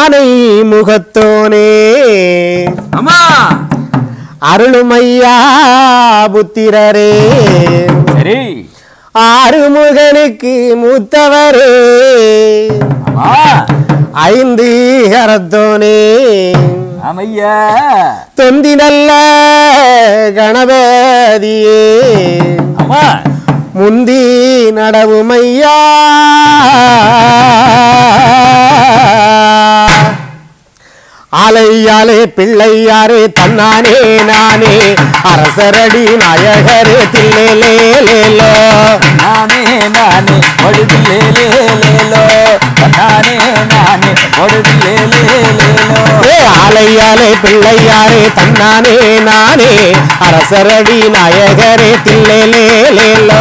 ஆனை முகத்தோனே அம்மா அருளுமையா புத்திரரே சரி ஆறுமுகனுக்கு மூத்தவரே அம்மா ஐந்து கரத்தோனே ஆமையா தொந்தி நல்ல கணபதியே அம்மா முந்தி நடவுமையா ஆலையாலே பிள்ளையாரே தன்னானே நானே அரசரடி நாயகரே தில்லேலேலோ நானே நானே ஒடுதிலே லேலோ நானே நானே ஒடுதிலே லேலோ ஏ ஆலையாலே பிள்ளையாரே தன்னானே நானே அரசரடி நாயகரே தில்லேலேலோ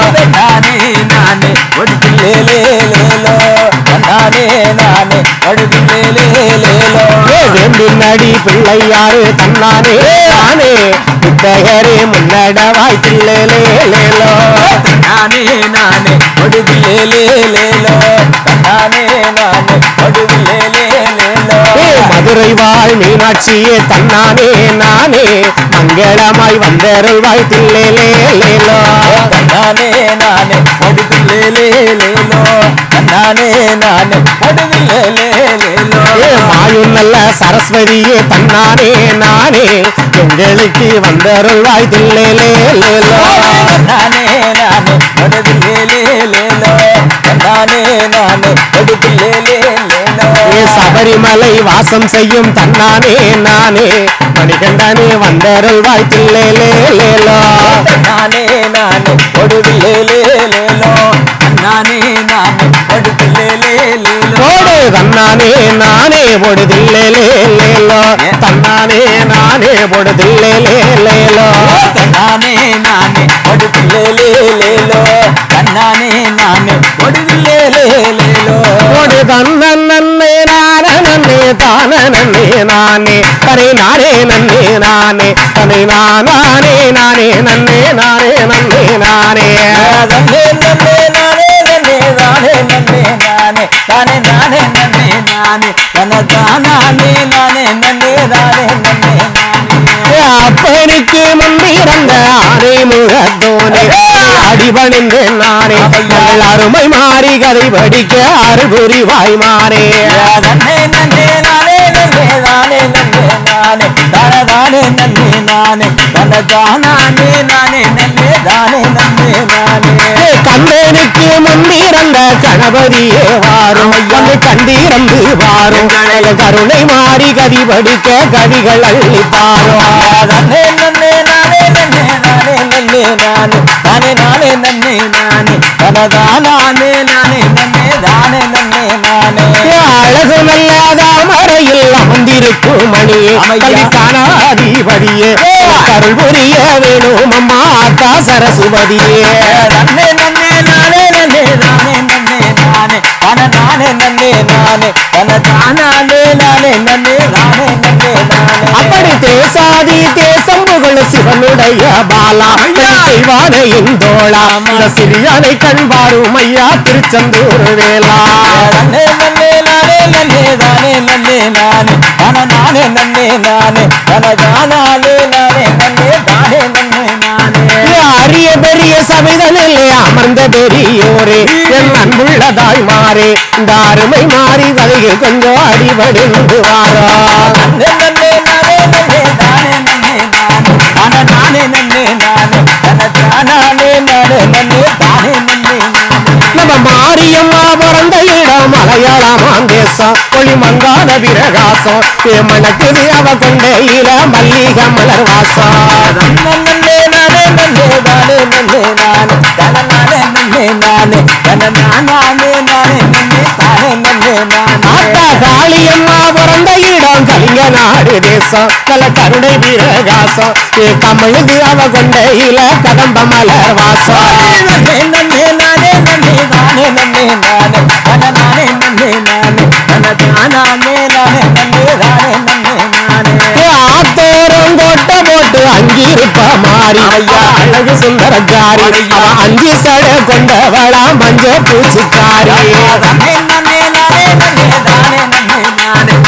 நானே நானே ஒடுதிலே லேலோ நானே நானே ஒடுதிலே லேலோ ஏ வேம்பினடி பிள்ளையாரே தன்னானே நானே புத்தகரே முன்னடவாய் தில்லேலேலோ நானே நானே ஒடுதிலே லேலோ நானே நானே ஒடுதிலே லேலோ ஏ மதுரை வாழ் மீனாட்சியே தன்னானே நானே மங்களமாய் வந்தருள்வாய் தில்லேலேலோ நானே நானே ஒடுதிலே லேலோ நானே நானே ஒடுதிலே லேலோ ஏ மாயும் நல்ல சரஸ்வதியே தன்னானே நானே எங்களுக்கு வந்தருள்வாய் தில்லேலேலோ நானே நானே ஒடுதிலே லேலோ நானே நானே ஒடுதிலே லேலோ ஏ சபரிமலை வாசம் செய்யும் தன்னானே நானே மணிகண்டனே வந்தருள்வாய் தில்லேலேலோ நானே நானே ஒடுதிலே லேலோ நானே நானே ஒடுதிலே லேலோ ஓடு தன்னானே நானே பொடுதில்லேலேலோ தன்னானே நானே பொடுதில்லேலேலோ நானே நானே ஒடுதிலே லேலோ நானே நானே ஒடுதிலே லேலோ ஓடு தன்னே நானே நன்னே தான நன்னே நானே தனி நானே நன்னே நானே தனி நானே நானே நன்னே நானே நன்னே நானே நன்னே நன்னே நானே நன்னே நானே நன்னே நானே தானே நானே நன்னே நானே தன தானே நானே நன்னே நானே நன்னே நானே அப்பனுக்கு முன்பிறந்த ஆனை முகத்தோனே அடிபணிந்து நானே நல்ல அருமை மாறி கதை படிக்க அருபுரிவாய் மாறே நன்னே நன்னே நானே நன்னே நானே நன்னே நானே தன தானே நன்னே நானே தன தானே நானே நன்னே தானே நன்னே நானே கண்ணனுக்கு முன்பிறந்த கணபதியே வாரும் வந்து கண்டிரந்து வாரும் கருணை மாறி கதி படிக்க கதிகள் அள்ளித்தாரோ நன்னே நன்னே நானே நன்னே நானே நன்னே நானே தானே நானே நன்னே நானே தன தானே நானே நன்னே தானே நன்னே நானே அழகு நல்ல தாமரையில் அமர்ந்திருக்கும் மணியே கல்வி காணாதிபதியே கருள் புரிய வேணும் அம்மா அக்கா சரசுபதியே நன்னே நன்னே நானே நன்னே நானே நன்னே நானே தன நானே நன்னே நானே தன தானே நானே நன்னே நானே நன்னே நானே அப்படி தேசாதி தேசம் புகழ் சிவனுடைய பாலா தெய்வான இந்தோளா இந்த சிறியானை கண்பாரும் ஐயா திருச்செந்தூர் வேளா நன்னே நன்னே நானே நன்னே தானே நன்னே நானே தன நானே நன்னே நானே தன தானே நானே நன்னே தானே நன்னே நானே அரிய பெரிய சபைதனிலே அமர்ந்த பெரியோரே என் அன்புள்ள தாய்மாரே இந்த அருமை மாறி கதைக்கு கொஞ்சம் அடிபடிந்து வாரா நன்னே நன்னே நானே நன்னே தானே நன்னே நானே தன நானே நன்னே நானே தன தானே நானே நன்னே தானே நன்னே நானே நம்ம மாரியம்மா பிறந்த இடம் மலையாளமாம் தேசம் ஒளி மங்காத பிரகாசம் ஏ மணக்குது அவ கொண்டையில மல்லிகை மலர் வாசம் நன்னே நானே நன்னே தானே நன்னே நானே தன நானே நன்னே நானே தன நானே நானே நன்னே தானே நன்னே நானே ஆத்தா காளியம்மா பிறந்த இடம் கலிங்க நாடு தேசம் கல கருணை பிரகாசம் ஏ கமழுது அவ கொண்டையில கதம்ப மலர் வாசம் நன்னே நன்னே நானே நன்னே தானே நன்னே நானே தன நானே நன்னே நானே தன தானே நானே நன்னே தானே நன்னே நானே ஏ ஆத்தோரம் கொட்டை போட்டு அங்கிருப்ப மாறி ஐயா அழகு சுந்தரக்காரி அவ அஞ்சு சட கொண்டவளா மஞ்ச பூச்சிக்காரி நன்னே நன்னே நானே நன்னே தானே நன்னே நானே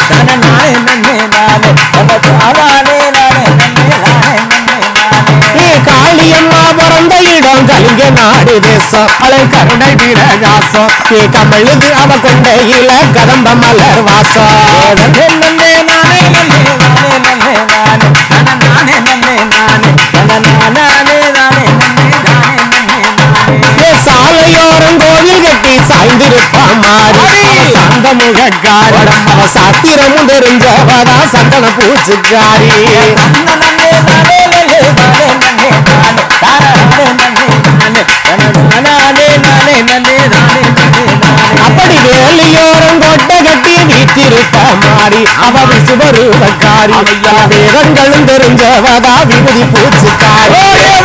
நாடு தேசம் அவளை கருணை வீரகாசம் ஏ கமழுது அவ கொண்டையில கதம்ப மலர் வாசம் நன்னே நன்னே நானே நன்னே நானே நன்னே நானே நானே நன்னே நானே நானே நானே நன்னே நானே நன்னே நானே ஏ சாலையோரம் கோவில் கட்டி சாய்ந்திருப்பா மாறி அந்த முகக்காரி அவ சாத்திரமும் தெரிஞ்சவதா சந்தன பூச்சுக்காரி நன்னே நானே நன்னே நானே நன்னே நானே தானே நன்னே நானே நானே நானே நன்னே நானே நன்னே நானே அப்படி வேலியோரம் கொட்டை கட்டி வீட்டிருக்க மாறி அவ விசுவரூபக்காரி அவ வேதங்களும் தெரிஞ்சவதா விபதி பூச்சுக்காரி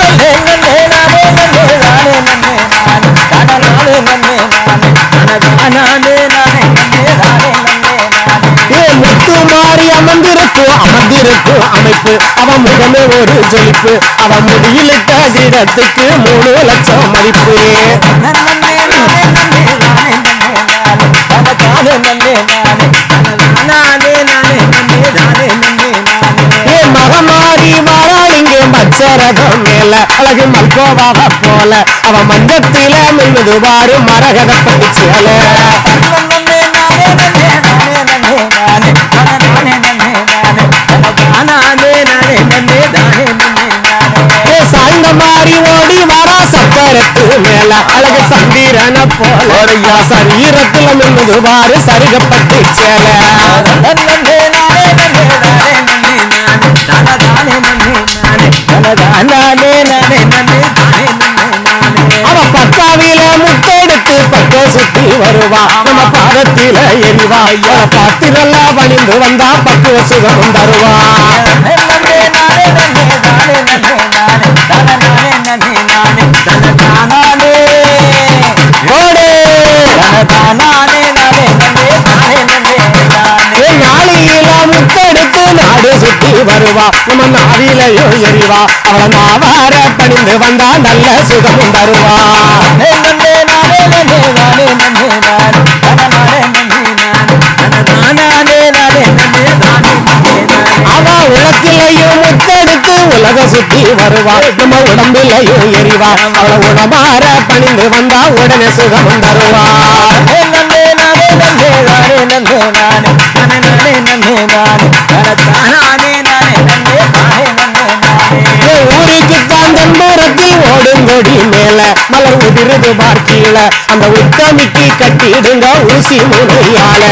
ஏ முத்து மாறி அமர்ந்திருக்கும் அமர்ந்திருக்கும் அமைப்பு அவன் முகமே ஒரு ஜொலிப்பு அவன் முடியிலிட்ட கிரத்துக்கு மூணு லட்சம் மதிப்பு ஏ மகமாரி வாராளிங்க மச்சரதம் மேல அழகு மல்கோவாக போல அவன் மஞ்சத்தில மின்னுது பாரு மரகத படிச்சல ஏ சாய்ந்த மாறி ஓடி வரா சக்கரத்து மேல அழகு சந்திரன போல சரீரத்துல மின்னுது பாரு சரிகப்பட்டு சேல அவ பக்காவில முத்தெடுத்து பக்க சுத்தி வருவா நம்ம பாதத்தில எரிவா அவ பாத்திரல்லா பணிந்து வந்தா பக்குவ சுகம் தருவா ஓடு ஏ நாளியில முத்தெடுத்து நாடு சுத்தி வருவா நம்ம நாவிலையோ எரிவா அவள நாவார பணிந்து வந்தா நல்ல சுகம் தருவா அவ உலகிலையும் முத்தெடுத்து உலக சுத்தி வருவா நம்ம உடம்பிலையும் எரிவா அவள உடமாற பணிந்து வந்தா உடனே சுகம் தருவா ஏ ஊருக்கு தான் தென்புறத்தில் ஓடுங்கொடி மேல மலர் உதிருது பார்க்கீழ அந்த உத்தமிக்கு கட்டிடுங்க ஊசி முனையால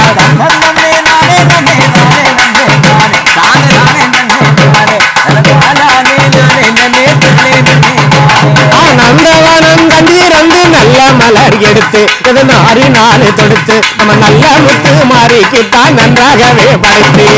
ஆ, நந்தவனம் கண்டிரந்து நல்ல மலர் எடுத்து இது நாரி நாலு தொடுத்து நம்ம நல்ல முத்து மாறிக்கிட்டான் நன்றாகவே படைத்து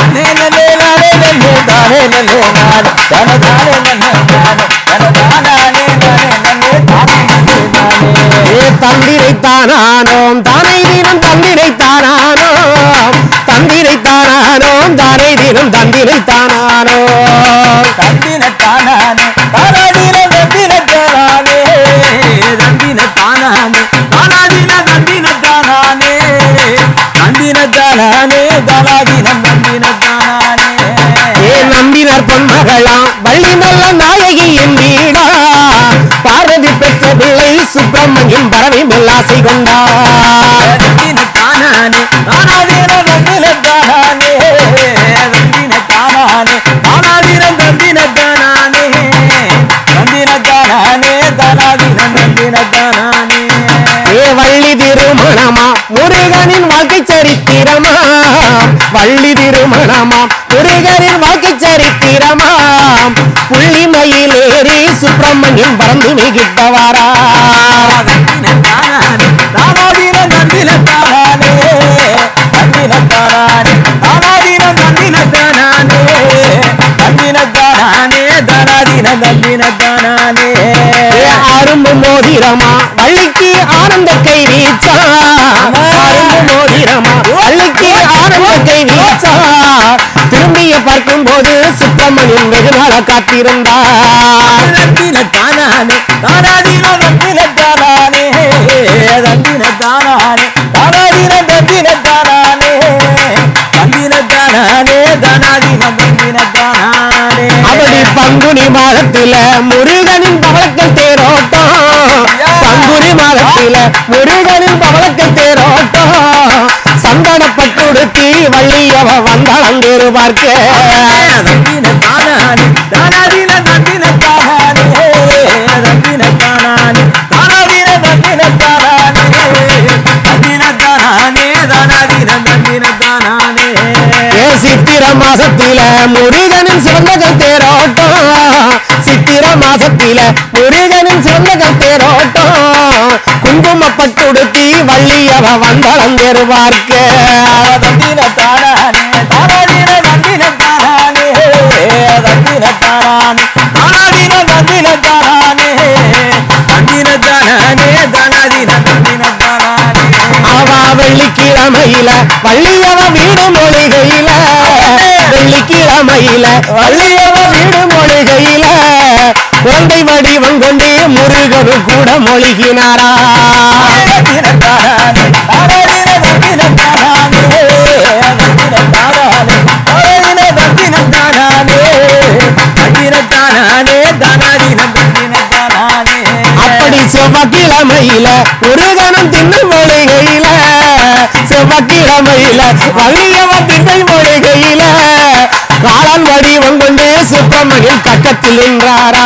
ஏ தந்திரை தானானோம் தானை தினம் தந்திரை தானானோம் தந்திரை தானானோம் தானை தினம் தந்திரை தானானோம் தந்தின தானானே தாராதீன தந்தின தானானே தந்தின தானானே தானாதீன தந்தின தானானே தந்தின தானானே தானாதீன தந்தின தானானே ஏ நம்பினர் பொன்மகளாம் வள்ளி நல்ல நாயகியின் வீடா பார்வதி பெற்ற பிள்ளை சுப்பிரமணியம் பரவி மெல்லாசை கொண்டார் தந்தின தானானே தானாதீன தந்தின தானானே தந்தின தானானே தானாதீன தந்தின தானானே தந்தின தானானே தானாதீன தந்தின தானானே ஏ வள்ளி திருமணமா முருகனின் வாழ்க்கை சரித்திரமா வள்ளி திருமணமா முருகனின் வாழ்க்கை சரித்திரமா புள்ளிமையில் ஏறி சுப்பிரமணியம் பறந்து மிகிட்டவாரா ஏ அரும்பு மோதிரமா வள்ளிக்கு ஆனந்த கை வீச்சா அரும்பு மோதிரமா வள்ளிக்கு ஆனந்த கை வீச்சா திரும்பிய பார்க்கும் போது சுப்பிரமணியன் வெகு நாள காத்திருந்தார் அப்படி பங்குனி மாதத்துல முருகனின் பவளக்கல் தேரோட்டம் முருகனின் பவளக்க தேரோட்டம் சந்தனப்பட்டுடுத்தி வள்ளியவ வந்தளந்தேறு பார்க்க தந்தின தானானே தானாதீன தந்தின தானானே தந்தின தானானே தானாதீன தந்தின தானானே தந்தின தானானே தானாதீன தந்தின தானானே ஏ சித்திர மாசத்தில முருகனின் சிறந்த தேரோட்டம் சித்திர மாசத்தில முருகனின் சிறந்த தேரோட்டம் குங்குமப்பட்டுடுத்தி வள்ளியவ வந்தளந்தேறு பார்க்க தந்தின தானானே தானாதீன தந்தின தானானே தந்தின தானானே தானாதீன தந்தின தானானே தந்தின தானானே தானாதீன தந்தின தானானே அவா வெள்ளிக்கிழமையில வள்ளியவ வீடு மொழிகையில வெள்ளிக்கிழமையில வள்ளியவ வீடு மொழிகையில குழந்தை வடிவம் கொண்டு முருகனும் கூட மொழிகினாரா அப்படி செவ்வாய்க்கிழமையில முருகனும் திண்ணை மொழிகையில செவ்வாய்க்கிழமையில வள்ளியவ திண்ணை மொழிகையில காளான் வடிவம் கொண்டு சுப்பிரமணியன் கட்டத்தில் நின்றாரா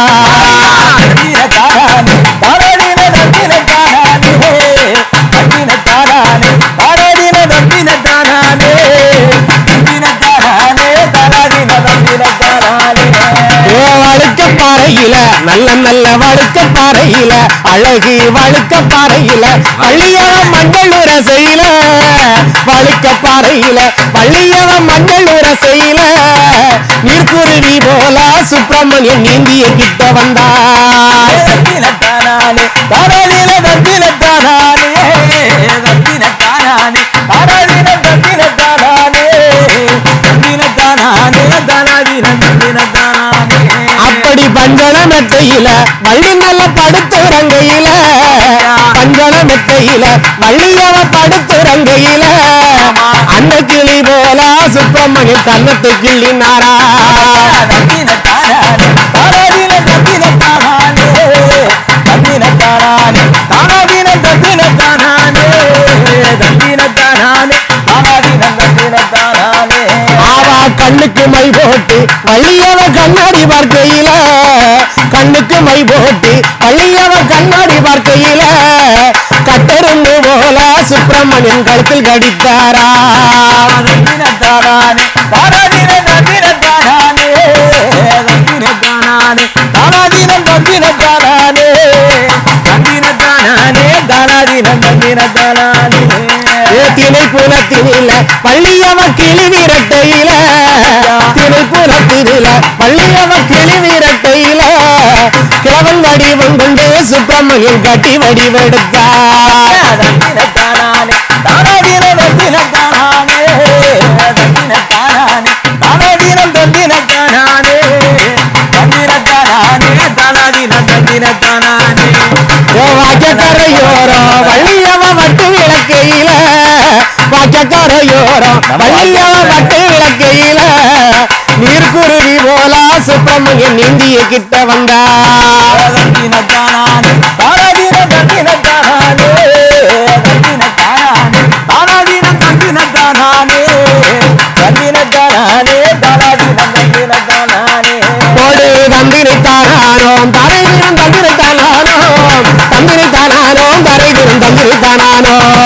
ஓ வழுக்க பாறையில நல்ல நல்ல வழுக்க பாறையில அழகு வழுக்க பாறையில வள்ளியவ மஞ்சள் உரசையில வழுக்க பாறையில வள்ளியவ மஞ்சள் உரசையில நீர்க்குருவி போல சுப்பிரமணியன் நீந்திய கிட்ட வந்தா அப்படி பஞ்சன மெத்தையில வள்ளி நல்ல படுத்துறங்கையில பஞ்சன மெத்தையில வள்ளியவ படுத்துறங்கையில அந்த கிளி போல சுப்பிரமணியன் கன்னத்தை கிள்ளினாரா ஆவா கண்ணுக்கு மை போட்டு வள்ளியவ கண்ணாடி பார்க்கையில கண்ணுக்கு மை போட்டு வள்ளியவ கண்ணாடி பார்க்கையில கட்டெரும்பு போல சுப்பிரமணியன் கழுத்தில் கடித்தாரா ஏ திணை புலத்தினில வள்ளியவ கிளி விரட்டையில திணை புலத்தினில வள்ளியவ கிளி விரட்டையில கிழவன் வடிவம் கொண்டு சுப்பிரமணியன் கட்டி வடிவெடுத்தா ஓ வாக்கியக்கரையோரம் வள்ளியவ வட்டு விளக்கையில வாக்கியக்கரையோரம் வள்ளியவ வட்டு விளக்கையில நீர்க்குருவி போல சுப்பிரமணியன் நீந்திய கிட்ட வந்தா போடு தந்திரித்தானானோம் தரைவிரும் தந்திரித்தானானோம் தந்திரித்தானானோம் தரைவிரும் தந்திரித்தானானோம்